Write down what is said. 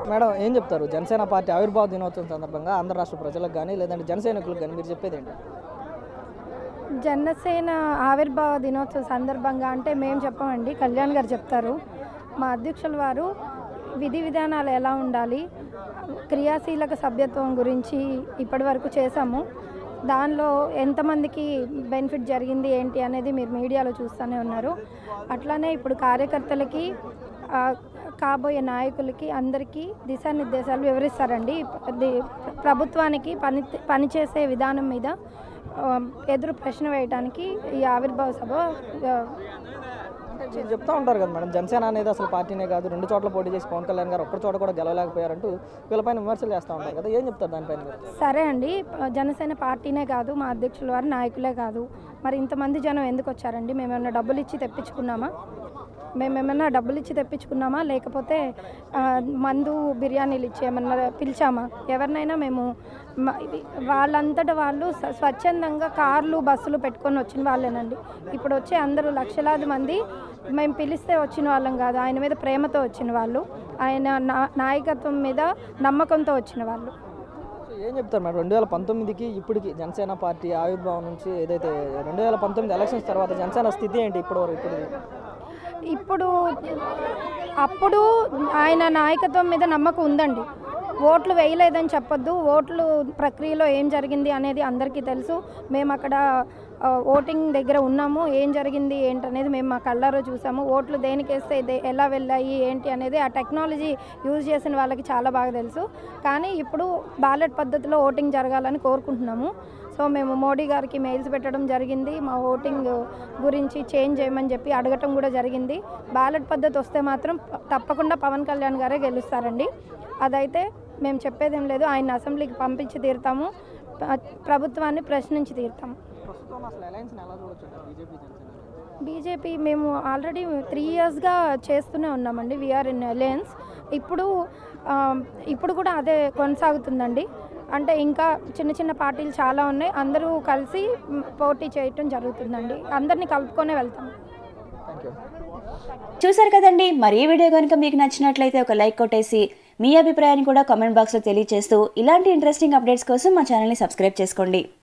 Madam ఏం చెప్తారు Janasena party ఆవిర్భావ దినోత్సవం సందర్భంగా ఆంధ్ర రాష్ట్ర ప్రజలకు కానీ లేదంటే జనసైనికులకు కానీ మీరు చెప్పేది ఏంటి జనసేన ఆవిర్భావ దినోత్సవ సందర్భంగా అంటే మేము చెప్పమండి కళ్యాణ్ గారు చెప్తారు మా అధ్యక్షుల వారు విధి విధానాలు ఎలా ఉండాలి క్రియాశీలక సభ్యత్వం గురించి ఇప్పటి వరకు చేశాము దానిలో ఎంతమందికి బెనిఫిట్ జరిగింది ఏంటి అనేది మీరు మీడియాలో చూస్తూనే ఉన్నారు అట్లానే ఇప్పుడు కార్యకర్తలకి ఆ, కాబోయే నాయకులకి అందరికీ దిశానిర్దేశాలు వివరిస్తారండి ది- ప్రభుత్వానికి పని పనిచేసే విధానం మీద ఆ, ఎదురు ప్రశ్న వేయడానికి ఈ ఆవిర్భావ సభ ఆ, అంటే మీరు చెప్తా ఉంటారు కదా మేడం జనసేన అనేది అసలు పార్టీనే కాదు రెండు చోట్ల పోటీ చేసి పవన్ కళ్యాణ్ గారు ఒక్క చోట కూడా గెలవలేకపోయారంటూ వీళ్ళపైన విమర్శలు చేస్తూ ఉంటారు కదా ఏం చెప్తారు దానిపైన మీరు? సరే అండి జనసేన పార్టీనే కాదు మా అధ్యక్షుల వారు నాయకులే కాదు మరి ఇంతమంది జనం ఎందుకు వచ్చారండి మేము ఏమైనా డబ్బులు ఇచ్చి తెప్పించుకున్నామా మేము ఏమైనా డబ్బులు ఇచ్చి తెప్పించుకున్నామా లేకపోతే ఆ, మందు బిర్యానీలు ఇచ్చి ఏమన్నా పిలిచామా ఎవరినైనా మేము మ- ఇది వాళ్ళంతట వాళ్ళు స్వ- స్వచ్ఛందంగా కార్లు బస్సులు పెట్టుకొని వచ్చిన వాళ్ళేనండి ఇప్పుడు వచ్చే అందరూ లక్షలాది మంది మేము పిలిస్తే వచ్చిన వాళ్ళం కాదు ఆయన మీద ప్రేమతో వచ్చిన వాళ్ళు ఆయన నా- నాయకత్వం మీద నమ్మకంతో వచ్చిన వాళ్ళు సో ఏం చెప్తారు మేడం రెండు వేల పంతొమ్మిదికి ఇప్పటికి జనసేన పార్టీ ఆవిర్భావం నుంచి ఏదైతే రెండు వేల పంతొమ్మిది ఎలక్షన్స్ తర్వాత జనసేన స్థితి ఏంటి ఇప్పటి వరకు ఇప్పుడు ఇప్పుడు అప్పుడు ఆయన నాయకత్వం మీద నమ్మకం ఉందండి ఓట్లు వేయలేదని చెప్పొద్దు ఓట్లు ప్రక్రియలో ఏం జరిగింది అనేది అందరికీ తెలుసు మేము అక్కడ ఆ, ఓటింగ్ దగ్గర ఉన్నాము ఏం జరిగింది ఏంటనేది మేము మా కళ్ళారో చూసాము ఓట్లు దేనికి వేస్తే దే- ఎలా వెళ్ళాయి ఏంటి అనేది ఆ టెక్నాలజీ యూజ్ చేసిన వాళ్ళకి చాలా బాగా తెలుసు కానీ ఇప్పుడు బ్యాలెట్ పద్ధతిలో ఓటింగ్ జరగాలని కోరుకుంటున్నాము సో మేము మోడీ గారికి మెయిల్స్ పెట్టడం జరిగింది మా ఓటింగ్ గురించి చేంజ్ చేయమని చెప్పి అడగటం కూడా జరిగింది బ్యాలెట్ పద్ధతి వస్తే మాత్రం ప- తప్పకుండా పవన్ కళ్యాణ్ గారే గెలుస్తారండి అదైతే మేము చెప్పేదేం లేదు ఆయన అసెంబ్లీకి పంపించి తీరుతాము ప- ప్రభుత్వాన్ని ప్రశ్నించి తీరుతాము ప్రస్తుతం అసలు అలయన్స్ ఎలా చూడొచ్చు బీజేపీ జనసేన బీజేపీ మేము ఆల్రెడీ త్రీ ఇయర్స్గా చేస్తూనే ఉన్నామండి వీఆర్ ఇన్ అలయన్స్ ఇప్పుడు ఆ, ఇప్పుడు కూడా అదే కొనసాగుతుందండి అంటే ఇంకా చిన్న చిన్న పార్టీలు చాలా ఉన్నాయి అందరూ కలిసి మ్, పోటీ చేయటం జరుగుతుందండి అందరినీ కలుపుకొనే వెళ్తాం థ్యాంక్ యూ చూసారు కదండి మరి ఈ వీడియో కనుక మీకు నచ్చినట్లయితే ఒక లైక్ కొట్టేసి మీ అభిప్రాయాన్ని కూడా కామెంట్ బాక్స్లో తెలియజేస్తూ ఇలాంటి ఇంట్రెస్టింగ్ అప్డేట్స్ కోసం మా ఛానల్ని సబ్స్క్రైబ్ చేసుకోండి